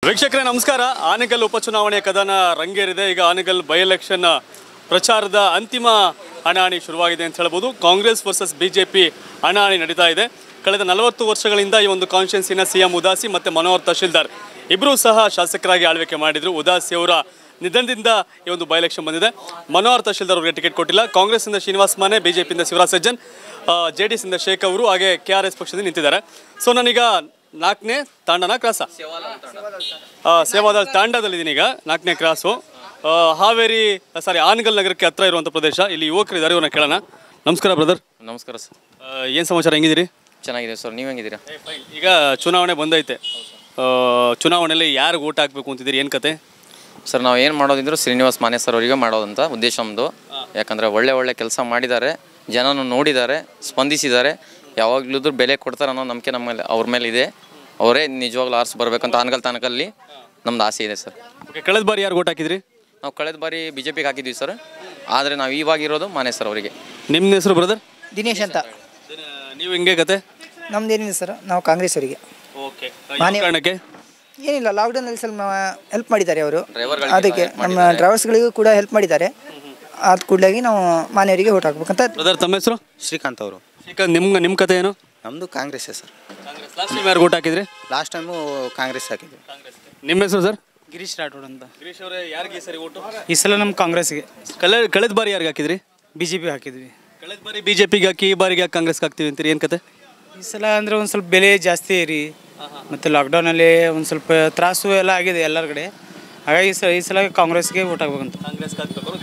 ವೀಕ್ಷಕರೇ ನಮಸ್ಕಾರ ಆನೆಗಲ್ ಉಪಚುನಾವಣೆಯ ಕದನ ರಂಗೇರಿದೆ ಈಗ ಆನೆಗಲ್ ಬೈ ಎಲೆಕ್ಷನ್ ಪ್ರಚಾರದ ಅಂತಿಮ ಹಣಾಹಣಿ ಶುರುವಾಗಿದೆ ಅಂತ ಹೇಳ್ಬೋದು ಕಾಂಗ್ರೆಸ್ ವರ್ಸಸ್ ಬಿಜೆಪಿ ಹಣಾಹಣಿ ನಡೀತಾ ಇದೆ ಕಳೆದ ನಲವತ್ತು ವರ್ಷಗಳಿಂದ ಈ ಒಂದು ಕಾನ್ಸ್ಟಿಟ್ಯೂನ್ಸಿನ ಸಿ ಎಂ ಉದಾಸಿ ಮತ್ತು ಮನೋಹರ್ ತಹಶೀಲ್ದಾರ್ ಇಬ್ಬರೂ ಸಹ ಶಾಸಕರಾಗಿ ಆಳ್ವಿಕೆ ಮಾಡಿದರು ಉದಾಸಿ ಅವರ ನಿಧನದಿಂದ ಈ ಒಂದು ಬೈ ಎಲೆಕ್ಷನ್ ಬಂದಿದೆ ಮನೋಹರ್ ತಹಶೀಲ್ದಾರ್ ಅವರಿಗೆ ಟಿಕೆಟ್ ಕೊಟ್ಟಿಲ್ಲ ಕಾಂಗ್ರೆಸ್ಸಿಂದ ಶ್ರೀನಿವಾಸ್ ಮಾನೆ ಬಿಜೆಪಿಯಿಂದ ಶಿವರಾಜ್ ಸಜ್ಜನ್ ಜೆ ಡಿ ಎಸ್ಸಿಂದ ಶೇಖ್ ಅವರು ಹಾಗೆ ಕೆ ಆರ್ ಎಸ್ ಪಕ್ಷದಿಂದ ನಿಂತಿದ್ದಾರೆ ಸೊ ನಾನೀಗ ನಾಲ್ಕನೇ ತಾಂಡನ ಕ್ರಾಸ ಆ, ಸೇವಾದಳ ತಾಂಡದಲ್ಲಿದ್ದೀನಿ ಈಗ ನಾಲ್ಕನೇ ಕ್ರಾಸು ಆ, ಹಾವೇರಿ ಸಾರಿ ಆನಗಲ್ ನಗರಕ್ಕೆ ಹತ್ರ ಇರುವಂಥ ಪ್ರದೇಶ ಇಲ್ಲಿ ಯುವಕರಿದ್ದಾರೆ ಇವ್ರನ್ನ ಕೇಳೋಣ ನಮಸ್ಕಾರ ಬ್ರದರ್ ನಮಸ್ಕಾರ ಸರ್ ಏನು ಸಮಾಚಾರ ಹೆಂಗಿದ್ದೀರಿ ಚೆನ್ನಾಗಿದೆ ಸರ್ ನೀವು ಹೆಂಗಿದ್ದೀರಾ ಈಗ ಚುನಾವಣೆ ಬಂದೈತೆ ಆ, ಚುನಾವಣೆಯಲ್ಲಿ ಯಾರಿಗೆ ಓಟ್ ಹಾಕ್ಬೇಕು ಅಂತಿದ್ದೀರಿ ಏನು ಕತೆ ಸರ್ ನಾವು ಏನು ಮಾಡೋದಿದ್ರು ಶ್ರೀನಿವಾಸ್ ಮಾನೆ ಸರ್ ಅವರಿಗೆ ಮಾಡೋದಂತ ಉದ್ದೇಶ ನಮ್ಮದು ಯಾಕಂದರೆ ಒಳ್ಳೆ ಒಳ್ಳೆ ಕೆಲಸ ಮಾಡಿದ್ದಾರೆ ಜನನು ನೋಡಿದ್ದಾರೆ ಸ್ಪಂದಿಸಿದ್ದಾರೆ ಯಾವಾಗಲೂ ಬೆಲೆ ಕೊಡ್ತಾರೆ ಅನ್ನೋ ನಂಬಿಕೆ ನಮ್ಮ ಮೇಲೆ ಅವ್ರ ಮೇಲೆ ಇದೆ ಅವರೇ ನಿಜವಾಗ್ಲೂ ಆರಿಸಿ ಬರ್ಬೇಕಂತ ಆನಗಲ್ ತಾನಕಲ್ಲಿ ನಮ್ದು ಆಸೆ ಇದೆ ಸರ್ ಓಕೆ ಕಳೆದ ಬಾರಿ ಯಾರು ಓಟ್ ಹಾಕಿದ್ರಿ ನಾವು ಕಳೆದ ಬಾರಿ ಬಿ ಜೆ ಪಿಗೆ ಹಾಕಿದ್ವಿ ಸರ್ ಆದರೆ ನಾವು ಇವಾಗ ಇರೋದು ಮಾನೆ ಸರ್ ಅವರಿಗೆ ನಿಮ್ಮ ಹೆಸರು ಬ್ರದರ್ ದಿನೇಶ್ ಅಂತ ನೀವು ಹೆಂಗೆ ಕತೆ ನಮ್ದೇನಿಲ್ಲ ಸರ್ ನಾವು ಕಾಂಗ್ರೆಸ್ ಅವರಿಗೆ ಓಕೆ ಮಾನ್ಯ- ಕಾರಣಕ್ಕೆ ಏನಿಲ್ಲ ಲಾಕ್ಡೌನಲ್ಲಿ ಸ್ವಲ್ಪ ಹೆಲ್ಪ್ ಮಾಡಿದ್ದಾರೆ ಅವರು ಡ್ರೈವರ್ಗಳಿಗೆ ಅದಕ್ಕೆ ನಮ್ಮ ಡ್ರೈವರ್ಸ್ಗಳಿಗೂ ಕೂಡ ಹೆಲ್ಪ್ ಮಾಡಿದ್ದಾರೆ ಅದು ಕೂಡಲಾಗಿ ನಾವು ಮಾನೆಯವರಿಗೆ ಓಟ್ ಹಾಕ್ಬೇಕಂತ ಬ್ರದರ್ ತಮ್ಮ ಹೆಸರು ಶ್ರೀಕಾಂತ್ ಅವರು ಶ್ರೀಕಾಂತ್ ನಿಮ್ಮ ನಿಮ್ಮ ಕತೆ ಏನು ನಮ್ಮದು ಕಾಂಗ್ರೆಸ್ಸೇ ಸರ್ ಲಾಸ್ಟ್ ಟೈಮ್ ಯಾರು ಓಟ್ ಹಾಕಿದ್ರಿ ಲಾಸ್ಟ್ ಟೈಮು ಕಾಂಗ್ರೆಸ್ ಹಾಕಿದ್ವಿ ನಿಮ್ಮ ಹೆಸರು ಸರ್ ಗಿರೀಶ್ ರಾಠೋಡ್ ಅಂತ ಗಿರೀಶ್ ಅವರೇ ಯಾರಿಗೆ ಸರಿ ಓಟು ಈ ಸಲ ನಮ್ಮ ಕಾಂಗ್ರೆಸ್ಗೆ ಕಳೆ ಕಳೆದ ಬಾರಿ ಯಾರಿಗೆ ಹಾಕಿದ್ರಿ ಬಿ ಜೆ ಪಿ ಹಾಕಿದ್ವಿ ಕಳೆದ ಬಾರಿ ಬಿಜೆಪಿಗೆ ಹಾಕಿ ಈ ಬಾರಿಗೆ ಯಾಕೆ ಕಾಂಗ್ರೆಸ್ಗೆ ಹಾಕ್ತೀವಿ ಅಂತೀರಿ ಏನು ಕತೆ ಈ ಸಲ ಅಂದರೆ ಒಂದು ಸ್ವಲ್ಪ ಬೆಲೆ ಜಾಸ್ತಿ ರೀ ಮತ್ತು ಲಾಕ್ಡೌನಲ್ಲಿ ಒಂದು ಸ್ವಲ್ಪ ತ್ರಾಸು ಎಲ್ಲ ಆಗಿದೆ ಎಲ್ಲರ ಕಡೆ ಹಾಗಾಗಿ ಈ ಸಲ ಈ ಸಲ ಕಾಂಗ್ರೆಸ್ಗೆ ಓಟ್ ಹಾಕ್ಬೇಕಂತ ಕಾಂಗ್ರೆಸ್ಗೆ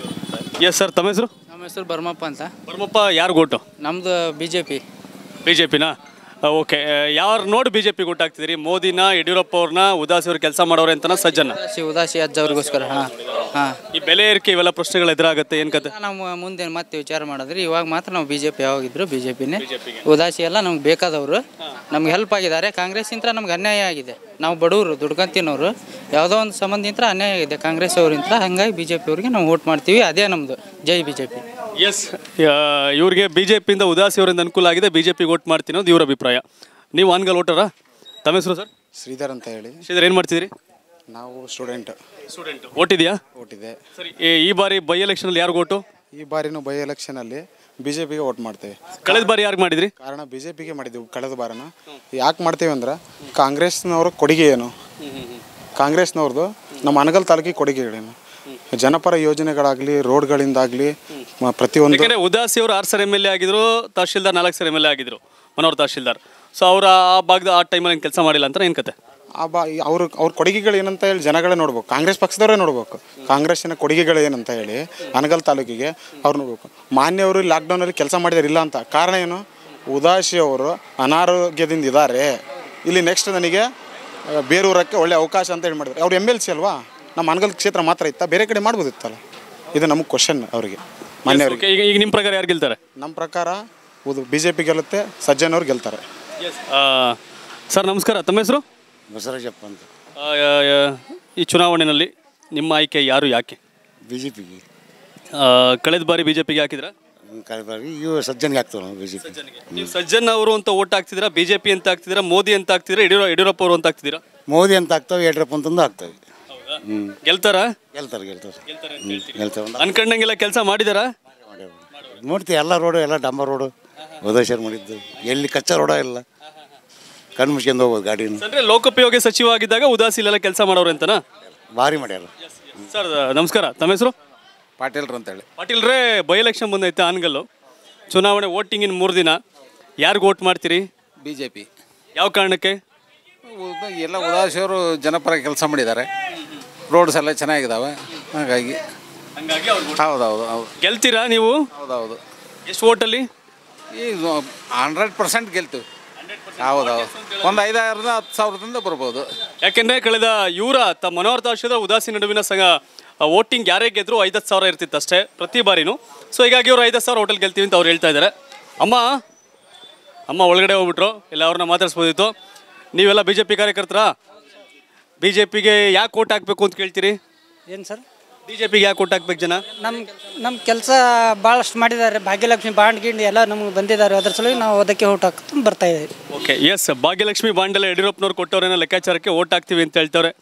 ಎಸ್ ಸರ್ ತಮ್ಮ ಹೆಸರು ನಮ್ಮ ಹೆಸರು ಬರ್ಮಪ್ಪ ಅಂತ ಬರ್ಮಪ್ಪ ಯಾರು ಓಟು ನಮ್ಮದು B J P B J ಪಿನ ಓಕೆ ಯಾರು ನೋಡಿ ಬಿ ಜೆ ಪಿಗೆ ಓಟ್ ಹಾಕ್ತಿದ್ರಿ ಮೋದಿನ ಯಡಿಯೂರಪ್ಪ ಅವ್ರನ್ನ ಉದಾಸಿ ಅವ್ರು ಕೆಲಸ ಮಾಡೋರೆ ಅಂತನ ಸಜ್ಜನ ಉದಾಸಿ ಉದಾಸಿ ಅಜ್ಜ ಅವ್ರಿಗೋಸ್ಕರ ಹಾಂ ಹಾಂ ಈ ಬೆಲೆ ಏರಿಕೆ ಇವೆಲ್ಲ ಪ್ರಶ್ನೆಗಳು ಎದುರಾಗುತ್ತೆ ಏನು ಕತೆ ನಾವು ಮುಂದೆ ಮತ್ತೆ ವಿಚಾರ ಮಾಡಿದ್ರಿ ಇವಾಗ ಮಾತ್ರ ನಾವು ಬಿ ಜೆ ಪಿ ಯಾವಾಗಿದ್ರು ಬಿ ಜೆ ಪಿನೇ ಉದಾಸಿ ಎಲ್ಲ ನಮ್ಗೆ ಬೇಕಾದವರು ನಮ್ಗೆ ಹೆಲ್ಪ್ ಆಗಿದ್ದಾರೆ ಕಾಂಗ್ರೆಸ್ಸಿಂದ ನಮ್ಗೆ ಅನ್ಯಾಯ ಆಗಿದೆ ನಾವು ಬಡವರು ದುಡ್ಕೊಂತಿನವರು ಯಾವುದೋ ಒಂದು ಸಂಬಂಧಿಂತ್ರ ಅನ್ಯಾಯ ಆಗಿದೆ ಕಾಂಗ್ರೆಸ್ ಅವರಿಂದ ಹಾಗಾಗಿ ಬಿ ಜೆ ಪಿ ಅವ್ರಿಗೆ ನಾವು ವೋಟ್ ಮಾಡ್ತೀವಿ ಅದೇ ನಮ್ಮದು ಜೈ ಬಿ ಜೆ ಪಿ ಎಸ್ ಇವ್ರಿಗೆ ಬಿ ಜೆ ಪಿಯಿಂದ ಉದಾಸಿ ಅವರಿಂದ ಅನುಕೂಲ ಆಗಿದೆ ಬಿ ಜೆ ಪಿಗೆ ಓಟ್ ಮಾಡ್ತೀನಿ ಅನ್ನೋದು ಇವ್ರ ಅಭಿಪ್ರಾಯ ನೀವು ಆನ್ಗಲ್ ಓಟರಾ ತಮ್ಮ ಹೆಸರು ಸರ್ ಶ್ರೀಧರ್ ಅಂತ ಹೇಳಿ ಶ್ರೀಧರ್ ಏನು ಮಾಡ್ತಿದ್ದೀರಿ ನಾವು ಸ್ಟೂಡೆಂಟ್ ಸ್ಟೂಡೆಂಟ್ ಓಟಿದೆಯಾ ಓಟಿದೆ ಸರಿ ಈ- ಈ ಬಾರಿ ಬೈ ಎಲೆಕ್ಷನಲ್ಲಿ ಯಾರು ಓಟು ಈ ಬಾರಿನೂ ಬೈ ಎಲೆಕ್ಷನಲ್ಲಿ ಬಿ ಜೆ ಪಿಗೆ ವೋಟ್ ಮಾಡ್ತೇವೆ ಕಳೆದ ಬಾರಿ ಯಾರಿಗೆ ಮಾಡಿದ್ರಿ ಕಾರಣ ಬಿ ಜೆ ಪಿಗೆ ಮಾಡಿದ್ದೆವು ಕಳೆದ ಬಾರನ ಯಾಕೆ ಮಾಡ್ತೇವೆ ಅಂದ್ರೆ ಕಾಂಗ್ರೆಸ್ನವ್ರ ಕೊಡುಗೆ ಏನು ಕಾಂಗ್ರೆಸ್ನವ್ರದ್ದು ನಮ್ಮ ಅನಗಲ್ ತಾಲೂಕಿಗೆ ಕೊಡುಗೆಗಳೇನು ಜನಪರ ಯೋಜನೆಗಳಾಗಲಿ ರೋಡ್ಗಳಿಂದಾಗಲಿ ಮ- ಪ್ರತಿಯೊಂದು ಯಾಕಂದ್ರೆ ಉದಾಸಿ ಅವರು ಆರು ಸರ್ ಎಮ್ ಎಲ್ ಎ ಆಗಿದ್ರು ತಹಶೀಲ್ದಾರ್ ನಾಲ್ಕು ಸರ್ ಎಮ್ ಎಲ್ ಎ ಆಗಿದ್ರು ಮನೋಹರ್ ತಹಶೀಲ್ದಾರ್ ಸೊ ಅವ್ರು ಆ ಭಾಗದ ಆ ಟೈಮಲ್ಲಿ ಕೆಲಸ ಮಾಡಿಲ್ಲ ಅಂತ ಏನು ಕತೆ ಆ ಬಾ ಅವ್ರ ಅವ್ರ ಕೊಡುಗೆಗಳು ಏನಂತ ಹೇಳಿ ಜನಗಳೇ ನೋಡ್ಬೇಕು ಕಾಂಗ್ರೆಸ್ ಪಕ್ಷದವರೇ ನೋಡ್ಬೇಕು ಕಾಂಗ್ರೆಸ್ಸಿನ ಕೊಡುಗೆಗಳು ಏನಂತ ಹೇಳಿ ಅನಗಲ್ ತಾಲೂಕಿಗೆ ಅವ್ರು ನೋಡ್ಬೇಕು ಮಾನ್ಯವರು ಲಾಕ್ಡೌನಲ್ಲಿ ಕೆಲಸ ಮಾಡಿದಾರೆ ಇಲ್ಲ ಅಂತ ಕಾರಣ ಏನು ಉದಾಸಿ ಅವರು ಅನಾರೋಗ್ಯದಿಂದ ಇದ್ದಾರೆ ಇಲ್ಲಿ ನೆಕ್ಸ್ಟ್ ನನಗೆ ಆ, ಬೇರೂರಕ್ಕೆ ಒಳ್ಳೆ ಅವಕಾಶ ಅಂತ ಹೇಳಿ ಮಾಡಿದ್ರು ಅವ್ರು ಎಮ್ ಎಲ್ ಸಿ ಅಲ್ವಾ ನಮ್ಮ ಅನಗಲ್ ಕ್ಷೇತ್ರ ಮಾತ್ರ ಇತ್ತಾ ಬೇರೆ ಕಡೆ ಮಾಡ್ಬೋದಿತ್ತಲ್ಲ ಇದು ನಮಗೆ ಕ್ವಶನ್ ಅವರಿಗೆ ಮಾನ್ಯವ್ರಿಗೆ Okay, ಈಗ ಈಗ ನಿಮ್ಮ ಪ್ರಕಾರ ಯಾರು ಗೆಲ್ತಾರೆ ನಮ್ಮ ಪ್ರಕಾರ ಇದು ಬಿ ಜೆ ಪಿ ಗೆಲ್ಲುತ್ತೆ ಸಜ್ಜನ್ ಅವ್ರು ಗೆಲ್ತಾರೆ ಸರ್ ನಮಸ್ಕಾರ ತಮ್ಮ ಹೆಸರು ಬಸವರಾಜಪ್ಪ ಅಂತ ಆ, ಆ, ಆ, ಈ ಚುನಾವಣೆಯಲ್ಲಿ ನಿಮ್ಮ ಆಯ್ಕೆ ಯಾರು ಯಾಕೆ ಬಿ ಜೆ ಪಿಗೆ ಆ, ಕಳೆದ ಬಾರಿ ಬಿಜೆಪಿಗೆ ಹಾಕಿದ್ರ ಕಳೆದಾಗಿ ಇವು ಸಜ್ಜನಿಗೆ ಹಾಕ್ತೇವೆ ನಾವು ಬಿ ಜೆ ಪಿ ನೀವು ಸಜ್ಜನ್ ಅವರು ಅಂತ ಓಟ್ ಹಾಕ್ತಿದ್ದೀರಾ ಬಿಜೆಪಿ ಅಂತ ಹಾಕ್ತಿದ್ದೀರಾ ಮೋದಿ ಅಂತ ಹಾಕ್ತಿದ್ದೀರಾ ಯಡಿಯೂರ ಯಡಿಯೂರಪ್ಪ ಅವರು ಅಂತ ಹಾಕ್ತಿದ್ದೀರಾ ಮೋದಿ ಅಂತ ಹಾಕ್ತಾವೆ ಯಡಿಯೂರಪ್ಪ ಅಂತಂದು ಹಾಕ್ತೇವೆ ಹ್ಞೂ ಗೆಲ್ತಾರಾ ಗೆಲ್ತಾರೆ ಗೆಲ್ತಾರೆ ಹ್ಞೂ ಗೆಲ್ತೇವೆ ಒಂದು ಅನ್ಕೊಂಡಂಗೆಲ್ಲ ಕೆಲಸ ಮಾಡಿದಾರಾ ನೋಡ್ತೀವಿ ಎಲ್ಲ ರೋಡು ಎಲ್ಲ ಡಂಬರ್ ರೋಡು ಉದಯಶರ್ ಮಾಡಿದ್ದು ಎಲ್ಲಿ ಕಚ್ಚಾ ರೋಡ ಇಲ್ಲ ಕಣ್ಣು ಮುಚ್ಕೊಂಡು ಹೋಗ್ಬೋದು ಗಾಡಿನ ಅಂದ್ರೆ ಲೋಕೋಪಯೋಗಿ ಸಚಿವ ಆಗಿದ್ದಾಗ ಉದಾಸಿ ಇಲ್ಲೆಲ್ಲ ಕೆಲಸ ಮಾಡೋರು ಅಂತನಾ ಭಾರಿ ಮಾಡ್ಯಾರ ಸರ್ ನಮಸ್ಕಾರ ತಮ್ಮ ಹೆಸರು ಪಾಟೀಲ್ರು ಅಂತೇಳಿ ಪಾಟೀಲ್ರೇ ಬೈ ಎಲೆಕ್ಷನ್ ಬಂದೈತೆ ಆನ್ಗಲ್ಲು ಚುನಾವಣೆ ವೋಟಿಂಗಿನ ಮೂರು ದಿನ ಯಾರಿಗೆ ವೋಟ್ ಮಾಡ್ತೀರಿ ಬಿ ಜೆ ಪಿ ಯಾವ ಕಾರಣಕ್ಕೆ ಎಲ್ಲ ಉದಾಸಿಯವರು ಜನಪರ ಕೆಲಸ ಮಾಡಿದ್ದಾರೆ ರೋಡ್ಸ್ ಎಲ್ಲ ಚೆನ್ನಾಗಿದ್ದಾವೆ ಹಾಗಾಗಿ ಹಂಗಾಗಿ ಹೌದೌದು ಹೌದು ಗೆಲ್ತೀರಾ ನೀವು ಹೌದೌದು ಎಷ್ಟು ವೋಟಲ್ಲಿ ಈ ಹಂಡ್ರೆಡ್ ಪರ್ಸೆಂಟ್ ಗೆಲ್ತೀವಿ ಹೌದೌದು ಒಂದು ಐದಾயிರದ ಹತ್ತು ಸಾವಿರದಿಂದ ಬರ್ಬೋದು ಯಾಕೆಂದ್ರೆ ಕಳೆದ ಇವರ ತ ಮನೋಹರ್ ತಾಶದ ಉದಾಸಿ ನಡುವಿನ ಸಂಘ ವೋಟಿಂಗ್ ಯಾರೇ ಗೆದ್ರು ಐದತ್ತು ಸಾವಿರ ಇರ್ತಿತ್ತು ಅಷ್ಟೇ ಪ್ರತಿ ಬಾರಿನೂ ಸೊ ಹೀಗಾಗಿ ಅವ್ರು ಐದತ್ತು ಸಾವಿರ ಹೋಟೆಲ್ ಗೆಲ್ತೀವಿ ಅಂತ ಅವ್ರು ಹೇಳ್ತಾ ಇದ್ದಾರೆ ಅಮ್ಮ ಅಮ್ಮ ಒಳಗಡೆ ಹೋಗ್ಬಿಟ್ರು ಇಲ್ಲ ಅವ್ರನ್ನ ಮಾತಾಡ್ಸ್ಬೋದಿತ್ತು ನೀವೆಲ್ಲ ಬಿ ಜೆ ಪಿ ಕಾರ್ಯಕರ್ತರಾ ಬಿ ಜೆ ಪಿಗೆ ಯಾಕೆ ಓಟ್ ಹಾಕಬೇಕು ಅಂತ ಕೇಳ್ತೀರಿ ಏನು ಸರ್ ಬಿ ಜೆ ಪಿಗೆ ಯಾಕೆ ಓಟ್ ಹಾಕ್ಬೇಕು ಜನ ನಮ್ಮ ನಮ್ಮ ಕೆಲಸ ಭಾಳಷ್ಟು ಮಾಡಿದ್ದಾರೆ ಭಾಗ್ಯಲಕ್ಷ್ಮಿ ಬಾಂಡ್ ಗಿಂಡ್ ಎಲ್ಲ ನಮಗೆ ಬಂದಿದ್ದಾರೆ ಅದ್ರ ಸಲುವಾಗಿ ನಾವು ಅದಕ್ಕೆ ಊಟ ಹಾಕ್ತಾ ಬರ್ತಾ ಇದ್ದೀವಿ ಓಕೆ ಎಸ್ ಭಾಗ್ಯಲಕ್ಷ್ಮಿ ಬಾಂಡೆಲ್ಲ ಯಡಿಯೂರಪ್ಪನವ್ರು ಕೊಟ್ಟವ್ರೇನೋ ಲೆಕ್ಕಾಚಾರಕ್ಕೆ ಓಟ್ ಹಾಕ್ತೀವಿ ಅಂತ ಹೇಳ್ತಾರೆ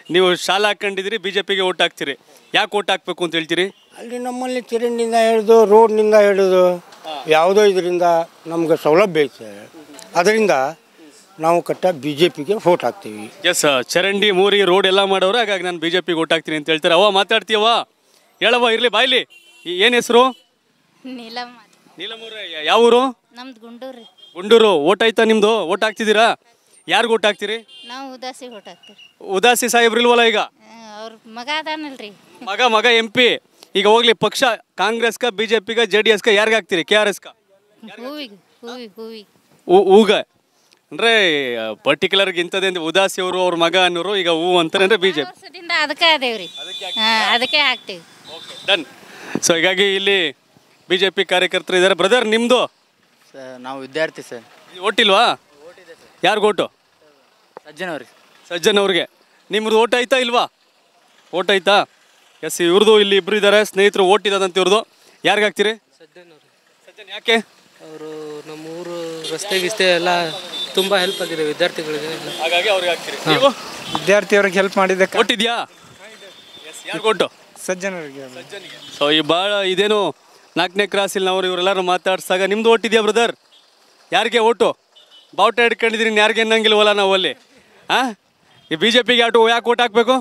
ನೀವು ಶಾಲೆ ಹಾಕೊಂಡಿದ್ದೀರಿ ಬಿ ಜೆ ಪಿಗೆ ಓಟ್ ಹಾಕ್ತೀರಿ ಯಾಕೆ ಓಟ್ ಹಾಕ್ಬೇಕು ಅಂತ ಹೇಳ್ತೀರಿ ಅಲ್ಲಿ ನಮ್ಮಲ್ಲಿ ಚರಂಡಿಂದ ಹಿಡಿದು ರೋಡ್ನಿಂದ ಹಿಡಿದು ಯಾವುದೋ ಇದರಿಂದ ನಮ್ಗೆ ಸೌಲಭ್ಯ ಐತೆ ಅದರಿಂದ ನಾವು ಕಟ್ಟ ಬಿ ಜೆ ಪಿಗೆ ವೋಟ್ ಹಾಕ್ತೀವಿ ಎಸ್ ಚರಂಡಿ ಮೂರಿ ರೋಡ್ ಎಲ್ಲ ಮಾಡೋರು ಹಾಗಾಗಿ ನಾನು ಬಿ ಜೆ ಪಿಗೆ ಓಟ್ ಹಾಕ್ತೀನಿ ಅಂತ ಹೇಳ್ತಾರೆ ಅವ ಮಾತಾಡ್ತೀಯವ ಹೇಳವ್ವ ಇರಲಿ ಬಾಯ್ಲಿ ಏನು ಹೆಸರು ನೀಲಮ್ಮ ನೀಲಮೂರ ಯಾವ ಊರು ನಮ್ದು ಗುಂಡೂರು ಗುಂಡೂರು ಓಟ್ ಆಯ್ತಾ ನಿಮ್ಮದು ಓಟ್ ಹಾಕ್ತಿದ್ದೀರಾ ಯಾರಿಗೆ ಓಟ್ ಹಾಕ್ತೀರಿ ನಾವು ಉದಾಸಿ ಹೊಟ್ಟು ಹಾಕ್ತೀವಿ ಉದಾಸಿ ಸಾಹೇಬ್ರು ಇಲ್ವಲ್ಲ ಈಗ ಅವ್ರ ಮಗ ಅದಾನಲ್ರಿ ಮಗ ಮಗ ಎಂ ಪಿ ಈಗ ಹೋಗ್ಲಿ ಪಕ್ಷ ಕಾಂಗ್ರೆಸ್ಕ ಬಿ ಜೆ ಪಿಗ ಜೆ ಡಿ ಎಸ್ಕ ಯಾರಿಗೆ ಹಾಕ್ತೀರಿ ಕೆ ಆರ್ ಎಸ್ಕ ಹೂವಿಗೆ ಹೂವಿಗೆ ಹೂವಿಗೆ ಊಗ ಅಂದರೆ ಪರ್ಟಿಕ್ಯುಲರ್ ಇಂಥದ್ದೇ ಅಂತ ಉದಾಸಿ ಅವರು ಅವ್ರ ಮಗ ಅನ್ನೋರು ಈಗ ಹೂ ಅಂತಾರೆ ಅಂದರೆ ಬಿ ಜೆ ಪಿ ವರ್ಷದಿಂದ ಅದಕ್ಕೆ ಅದೇವ್ರಿ ಹಾಂ ಅದಕ್ಕೆ ಹಾಕ್ತೀವಿ ಡನ್ ಸೊ ಹೀಗಾಗಿ ಇಲ್ಲಿ ಬಿ ಜೆ ಪಿ ಕಾರ್ಯಕರ್ತರು ಇದ್ದಾರೆ ಬ್ರದರ್ ನಿಮ್ಮದು ಸರ್ ನಾವು ವಿದ್ಯಾರ್ಥಿ ಸರ್ ಓಟಿಲ್ವಾ ಯಾರಿಗೆ ಓಟು ಸಜ್ಜನ್ ಅವ್ರಿಗೆ ಸಜ್ಜನ್ ಅವ್ರಿಗೆ ನಿಮ್ಮದು ಓಟ್ ಆಯ್ತಾ ಇಲ್ವಾ ಓಟ್ ಆಯ್ತಾ ಎಸ್ ಇವ್ರದ್ದು ಇಲ್ಲಿ ಇಬ್ರು ಇದ್ದಾರೆ ಸ್ನೇಹಿತರು ಓಟ್ ಇರೋದಂತ ಇವ್ರದ್ದು ಯಾರಿಗೆ ಹಾಕ್ತೀರಿ ಸಜ್ಜನ್ ಯಾಕೆ ಅವರು ನಮ್ಮ ಊರು ರಸ್ತೆ ಗಿಸ್ತೆ ಎಲ್ಲ ತುಂಬ ಹೆಲ್ಪ್ ಆಗಿದೆ ವಿದ್ಯಾರ್ಥಿಗಳಿಗೆ ಎಲ್ಲ. ಹಾಗಾಗಿ ಅವ್ರಿಗೆ ಹಾಕ್ತೀರಿ ನೀವು ವಿದ್ಯಾರ್ಥಿಯವ್ರಿಗೆ ಹೆಲ್ಪ್ ಮಾಡಿದ್ದಕ್ಕೆ ಓಟಿದ್ಯಾ ಯಾರಿಗೆ ಓಟು ಸಜ್ಜನರಿಗೆ ಸೊ ಈ ಭಾಳ ಇದೇನು ನಾಲ್ಕನೇ ಕ್ರಾಸಿಲ್ ನಾವು ಇವರೆಲ್ಲರೂ ಮಾತಾಡ್ಸಾಗ ನಿಮ್ದು ಓಟಿದ್ಯಾ ಬ್ರದರ್ ಯಾರಿಗೆ ಓಟು ಬಾವುಟ ಹಿಡ್ಕೊಂಡಿದ್ದೀರಿ ಇನ್ನು ಯಾರಿಗೆ ಅನ್ನಂಗಿಲ್ವಲ್ಲ ನಾವು ಅಲ್ಲಿ ಹಾಂ ಈ ಬಿ ಜೆ ಪಿಗೆ ಆಟೋ ಯಾಕೆ ಓಟ್ ಹಾಕಬೇಕು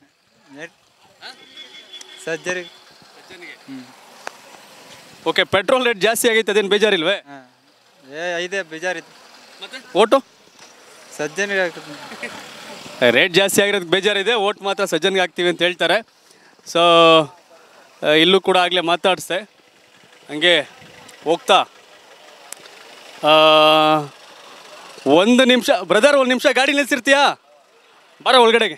ಸಜ್ಜರಿಗೆ ಓಕೆ ಪೆಟ್ರೋಲ್ ರೇಟ್ ಜಾಸ್ತಿ ಆಗೈತೆ ಅದೇನು ಬೇಜಾರಿಲ್ವೇ ಏ ಐದೇ ಬೇಜಾರಿತ್ತು ಓಟು ಸಜ್ಜನಿಗೆ ರೇಟ್ ಜಾಸ್ತಿ ಆಗಿರೋದಕ್ಕೆ ಬೇಜಾರಿದೆ ಓಟ್ ಮಾತ್ರ ಸಜ್ಜನ್ಗೆ ಹಾಕ್ತೀವಿ ಅಂತ ಹೇಳ್ತಾರೆ ಸೊ ಇಲ್ಲೂ ಕೂಡ ಆಗಲೇ ಮಾತಾಡಿಸ್ದೆ ಹಂಗೆ ಹೋಗ್ತಾ ಆ, ಒಂದು ನಿಮಿಷ ಬ್ರದರ್ ಒಂದು ನಿಮಿಷ ಗಾಡಿ ನಿಲ್ಸಿರ್ತೀಯಾ ಬರ ಒಳಗಡೆಗೆ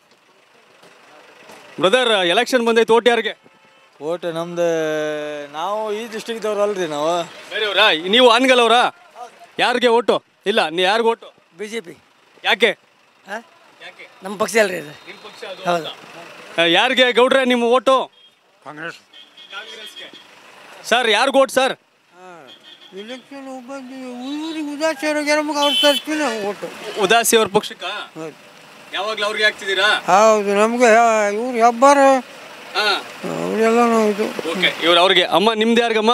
ಬ್ರದರ್ ಎಲೆಕ್ಷನ್ ಬಂದೈತೆ ಓಟ್ ಯಾರಿಗೆ ಓಟ್ ನಮ್ದು ನಾವು ಈ ಡಿಸ್ಟಿಕ್ದವ್ರು ಅಲ್ರಿ ನಾವು ಬೇರೆಯವರಾ ನೀವು ಆನ್ಗಲ್ ಅವರಾ ಯಾರಿಗೆ ಓಟು ಇಲ್ಲ ನೀವು ಯಾರಿಗೆ ಓಟು ಬಿ ಜೆ ಪಿ ಯಾಕೆ ನಮ್ಮ ಪಕ್ಷ ಅಲ್ರಿ ಇದು ಹೌದು ಆ, ಯಾರಿಗೆ ಗೌಡ್ರೆ ನಿಮ್ಮ ಓಟು ಕಾಂಗ್ರೆಸ್ ಸರ್ ಯಾರಿಗೆ ಓಟ್ ಸರ್ ಇಲೆಕ್ಷನ್ ಬಂದು ಊರಿಗೆ ಉದಾಸೀನರಿಗೆ ನಮಗೆ ಅವ್ರು ತರ್ತೀನಿ ಓಟು ಉದಾಸಿ ಅವ್ರ ಪಕ್ಷಕ್ಕ ಯಾವಾಗ್ಲೂ ಅವ್ರಿಗೆ ಹಾಕ್ತಿದ್ದೀರಾ ಹೌದು ನಮಗೆ ಇವ್ರು ಹೆಬ್ಬಾರ ಅವರೆಲ್ಲ ನಾವು ಇದು ಓಕೆ ಇವ್ರು ಅವ್ರಿಗೆ ಅಮ್ಮ ನಿಮ್ದು ಯಾರಿಗಮ್ಮ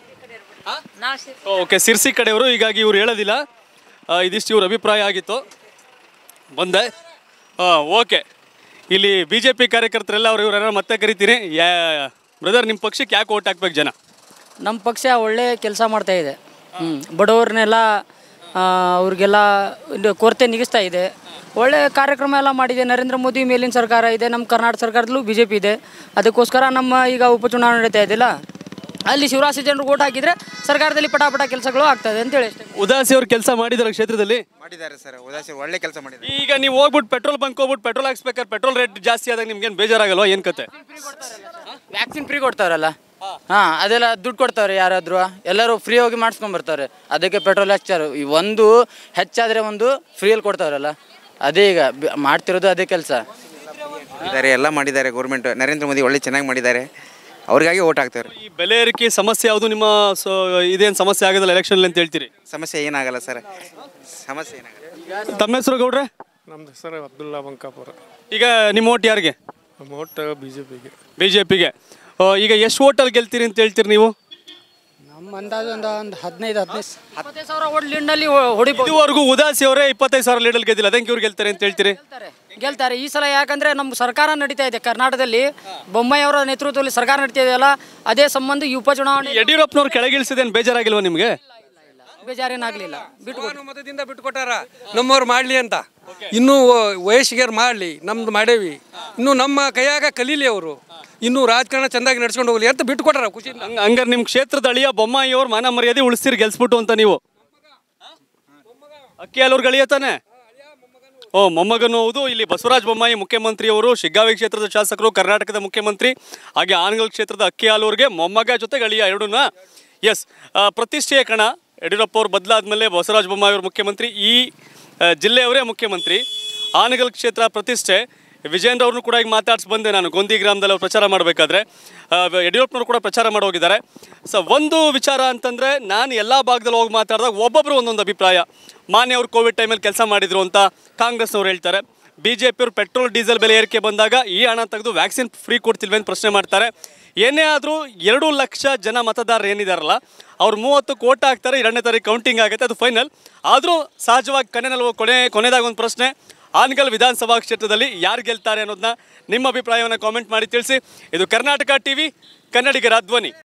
ಓಕೆ ಸಿರ್ಸಿ ಕಡೆಯವರು ಹೀಗಾಗಿ ಇವ್ರು ಹೇಳೋದಿಲ್ಲ ಆ, ಇದಿಷ್ಟು ಇವ್ರ ಅಭಿಪ್ರಾಯ ಆಗಿತ್ತು ಬಂದೆ ಓಕೆ ಇಲ್ಲಿ ಬಿ ಜೆ ಪಿ ಕಾರ್ಯಕರ್ತರೆಲ್ಲ ಅವ್ರು ಇವ್ರನ್ನ ಮತ್ತೆ ಕರಿತೀನಿ ಯಾ ಬ್ರದರ್ ನಿಮ್ಮ ಪಕ್ಷಕ್ಕೆ ಯಾಕೆ ಓಟ್ ಹಾಕ್ಬೇಕು ಜನ ನಮ್ಮ ಪಕ್ಷ ಒಳ್ಳೆ ಕೆಲಸ ಮಾಡ್ತಾ ಇದೆ ಹ್ಞೂ ಬಡವ್ರನ್ನೆಲ್ಲ ಆ, ಅವ್ರಿಗೆಲ್ಲ ಇದು ಕೊರತೆ ನಿಗಿಸ್ತಾ ಇದೆ ಒಳ್ಳೆ ಕಾರ್ಯಕ್ರಮ ಎಲ್ಲ ಮಾಡಿದೆ ನರೇಂದ್ರ ಮೋದಿ ಮೇಲಿನ ಸರ್ಕಾರ ಇದೆ ನಮ್ಮ ಕರ್ನಾಟಕ ಸರ್ಕಾರದಲ್ಲೂ ಬಿ ಜೆ ಪಿ ಇದೆ ಅದಕ್ಕೋಸ್ಕರ ನಮ್ಮ ಈಗ ಉಪಚುನಾವಣೆ ನಡೀತಾ ಇದೆಯಲ್ಲ ಅಲ್ಲಿ ಶಿವರಾಜ್ ಜನರು ಓಟ್ ಹಾಕಿದರೆ ಸರ್ಕಾರದಲ್ಲಿ ಪಟಾಪಟ ಕೆಲಸಗಳು ಆಗ್ತದೆ ಅಂತೇಳಿ ಅಷ್ಟೇ ಉದಾಸಿ ಅವ್ರು ಕೆಲಸ ಮಾಡಿದಾರೆ ಕ್ಷೇತ್ರದಲ್ಲಿ ಮಾಡಿದ್ದಾರೆ ಸರ್ ಉದಾಸಿ ಒಳ್ಳೆ ಕೆಲಸ ಮಾಡಿದ್ದಾರೆ ಈಗ ನೀವು ಹೋಗ್ಬಿಟ್ಟು ಪೆಟ್ರೋಲ್ ಬಂಕ್ ಹೋಗ್ಬಿಟ್ಟು ಪೆಟ್ರೋಲ್ ಹಾಕ್ಸ್ಬೇಕಾದ್ರೆ ಪೆಟ್ರೋಲ್ ರೇಟ್ ಜಾಸ್ತಿ ಆದಾಗ ನಿಮ್ಗೇನು ಬೇಜಾರಾಗಲ್ವಾ ಏನು ಕತೆ ವ್ಯಾಕ್ಸಿನ್ ಫ್ರೀ ಕೊಡ್ತಾರಲ್ಲ ಹಾಂ ಅದೆಲ್ಲ ದುಡ್ಡು ಕೊಡ್ತಾರೆ ಯಾರಾದರೂ ಎಲ್ಲರೂ ಫ್ರೀ ಹೋಗಿ ಮಾಡಿಸ್ಕೊಂಬರ್ತಾರೆ ಅದಕ್ಕೆ ಪೆಟ್ರೋಲ್ ಹೆಚ್ಚಾರು ಈ ಒಂದು ಹೆಚ್ಚಾದರೆ ಒಂದು ಫ್ರೀಯಲ್ಲಿ ಕೊಡ್ತಾರಲ್ಲ ಅದೇ ಈಗ ಬ- ಮಾಡ್ತಿರೋದು ಅದೇ ಕೆಲಸ ಇದ್ದಾರೆ ಎಲ್ಲ ಮಾಡಿದ್ದಾರೆ ಗೌರ್ಮೆಂಟ್ ನರೇಂದ್ರ ಮೋದಿ ಒಳ್ಳೆ ಚೆನ್ನಾಗಿ ಮಾಡಿದ್ದಾರೆ ಅವ್ರಿಗಾಗಿ ಓಟ್ ಹಾಕ್ತಾರೆ ಈ ಬೆಲೆ ಏರಿಕೆ ಸಮಸ್ಯೆ ಯಾವುದು ನಿಮ್ಮ ಸೊ ಇದೇನು ಸಮಸ್ಯೆ ಆಗೋದಿಲ್ಲ ಎಲೆಕ್ಷನ್ ಅಂತ ಹೇಳ್ತೀರಿ ಸಮಸ್ಯೆ ಏನಾಗಲ್ಲ ಸರ್ ಸಮಸ್ಯೆ ಏನಾಗಲ್ಲ ತಮ್ಮ ಹೆಸರು ಗೌಡ್ರೆ ನಮ್ದು ಹೆಸರು ಅಬ್ದುಲ್ಲಾ ಬಂಕಾಪುರ ಈಗ ನಿಮ್ಮ ಓಟ್ ಯಾರಿಗೆ ನಮ್ಮ ಒಟ್ಟು ಬಿ ಜೆ ಪಿಗೆ ಬಿ ಜೆ ಪಿಗೆ ಈಗ ಎಷ್ಟು ಓಟಲ್ಲಿ ಗೆಲ್ತೀರಿ ಅಂತ ಹೇಳ್ತೀರಿ ನೀವು ನಮ್ಮ ಅಂದಾಜು ಒಂದು ಒಂದು ಹದಿನೈದು ಹದಿನೈದು ಇಪ್ಪತ್ತೈದು ಸಾವಿರ ಓಟ್ ಲೀಡ್ನಲ್ಲಿ ಹೊಡಿಬೋದು ಇದುವರೆಗೂ ಉದಾಸಿ ಅವರೇ ಇಪ್ಪತ್ತೈದು ಸಾವಿರ ಲೀಡಲ್ ಗೆದ್ದಿಲ್ಲ ಅದಂಗೆ ಇವ್ರು ಗೆಲ್ತಾರೆ ಅಂತ ಹೇಳ್ತೀರಿ ಗೆಲ್ತಾರೆ ಈ ಸಲ ಯಾಕಂದ್ರೆ ನಮ್ಮ ಸರ್ಕಾರ ನಡೀತಾ ಇದೆ ಕರ್ನಾಟಕದಲ್ಲಿ ಬೊಮ್ಮಾಯಿ ಅವರ ನೇತೃತ್ವದಲ್ಲಿ ಸರ್ಕಾರ ನಡೀತಾ ಇದೆಯಲ್ಲ ಅದೇ ಸಂಬಂಧ ಈ ಉಪಚುನಾವಣೆ ಯಡಿಯೂರಪ್ಪನವ್ರು ಕೆಳಗಿಳಿಸಿದೇನು ಬೇಜಾರಾಗಿಲ್ವಾ ನಿಮಗೆ ಬೇಜಾರೇನಾಗಲಿಲ್ಲ ಮತದಿಂದ ಬಿಟ್ಕೊಟ್ಟಾರ ನಮ್ಮವ್ರು ಮಾಡಲಿ ಅಂತ ಇನ್ನೂ ವಯಸ್ಸಿಗೆರು ಮಾಡಲಿ ನಮ್ದು ಮಾಡೇವಿ ಇನ್ನು ನಮ್ಮ ಕೈಯಾಗ ಕಲೀಲಿ ಅವರು ಇನ್ನೂ ರಾಜಕಾರಣ ಚೆಂದಾಗಿ ನಡ್ಸ್ಕೊಂಡು ಹೋಗ್ಲಿ ಅಂತ ಬಿಟ್ಕೊಟ್ಟಾರ ಖುಷಿಯಿಂದ ಹಂಗ ಹಂಗಾರೆ ನಿಮ್ಮ ಕ್ಷೇತ್ರದ ಅಳಿಯ ಬೊಮ್ಮಾಯಿ ಅವ್ರ ಮಾನ ಮರ್ಯಾದೆ ಉಳಿಸ್ತೀರಿ ಗೆಲ್ಸ್ಬಿಟ್ಟು ಅಂತ ನೀವು ಅಕ್ಕಿ ಹಾಲೂರ್ ಗಳಿಯ ತಾನೆ ಓ ಮೊಮ್ಮಗನು ಹೌದು ಇಲ್ಲಿ ಬಸವರಾಜ ಬೊಮ್ಮಾಯಿ ಮುಖ್ಯಮಂತ್ರಿಯವರು ಶಿಗ್ಗಾವಿ ಕ್ಷೇತ್ರದ ಶಾಸಕರು ಕರ್ನಾಟಕದ ಮುಖ್ಯಮಂತ್ರಿ ಹಾಗೆ ಆನಗಲ್ ಕ್ಷೇತ್ರದ ಅಕ್ಕಿ ಹಾಲೂರ್ಗೆ ಮೊಮ್ಮಗ ಜೊತೆ ಗಳಿಯ ಎರಡೂನ ಎಸ್ ಪ್ರತಿಷ್ಠೆಯ ಕಣ ಯಡಿಯೂರಪ್ಪ ಅವ್ರು ಬದಲಾದ್ಮೇಲೆ ಬಸವರಾಜ ಬೊಮ್ಮಾಯಿ ಅವರು ಮುಖ್ಯಮಂತ್ರಿ ಈ ಆ, ಜಿಲ್ಲೆಯವರೇ ಮುಖ್ಯಮಂತ್ರಿ ಆನಗಲ್ ಕ್ಷೇತ್ರ ಪ್ರತಿಷ್ಠೆ ವಿಜೇಂದ್ರ ಅವ್ರನ್ನೂ ಕೂಡ ಈಗ ಮಾತಾಡ್ಸಿ ಬಂದೆ ನಾನು ಗೊಂದಿ ಗ್ರಾಮದಲ್ಲಿ ಅವ್ರು ಪ್ರಚಾರ ಮಾಡಬೇಕಾದ್ರೆ ಯಡಿಯೂರಪ್ಪನವರು ಕೂಡ ಪ್ರಚಾರ ಮಾಡಿ ಹೋಗಿದ್ದಾರೆ ಸೊ ಒಂದು ವಿಚಾರ ಅಂತಂದರೆ ನಾನು ಎಲ್ಲ ಭಾಗದಲ್ಲಿ ಹೋಗಿ ಮಾತಾಡಿದಾಗ ಒಬ್ಬೊಬ್ಬರು ಒಂದೊಂದು ಅಭಿಪ್ರಾಯ ಮಾನ್ಯ ಅವರು ಕೋವಿಡ್ ಟೈಮಲ್ಲಿ ಕೆಲಸ ಮಾಡಿದ್ರು ಅಂತ ಕಾಂಗ್ರೆಸ್ನವ್ರು ಹೇಳ್ತಾರೆ ಬಿ ಜೆ ಪಿಯವರು ಪೆಟ್ರೋಲ್ ಡೀಸೆಲ್ ಬೆಲೆ ಏರಿಕೆ ಬಂದಾಗ ಈ ಹಣ ತೆಗೆದು ವ್ಯಾಕ್ಸಿನ್ ಫ್ರೀ ಕೊಡ್ತಿಲ್ವೇ ಅಂತ ಪ್ರಶ್ನೆ ಮಾಡ್ತಾರೆ ಏನೇ ಆದರೂ ಎರಡು ಲಕ್ಷ ಜನ ಮತದಾರರು ಏನಿದಾರಲ್ಲ ಅವ್ರು ಮೂವತ್ತು ಕೋಟ ಹಾಕ್ತಾರೆ ಎರಡನೇ ತಾರೀಕು ಕೌಂಟಿಂಗ್ ಆಗುತ್ತೆ ಅದು ಫೈನಲ್ ಆದರೂ ಸಹಜವಾಗಿ ಕಣ್ಣೆನಲ್ಲಿ ಕೊನೆ ಕೊನೆಯದಾಗ ಒಂದು ಪ್ರಶ್ನೆ ಆನಗಲ್ ವಿಧಾನಸಭಾ ಕ್ಷೇತ್ರದಲ್ಲಿ ಯಾರು ಗೆಲ್ತಾರೆ ಅನ್ನೋದನ್ನ ನಿಮ್ಮ ಅಭಿಪ್ರಾಯವನ್ನು ಕಾಮೆಂಟ್ ಮಾಡಿ ತಿಳಿಸಿ ಇದು ಕರ್ನಾಟಕ ಟಿವಿ ಕನ್ನಡಿಗರ ಧ್ವನಿ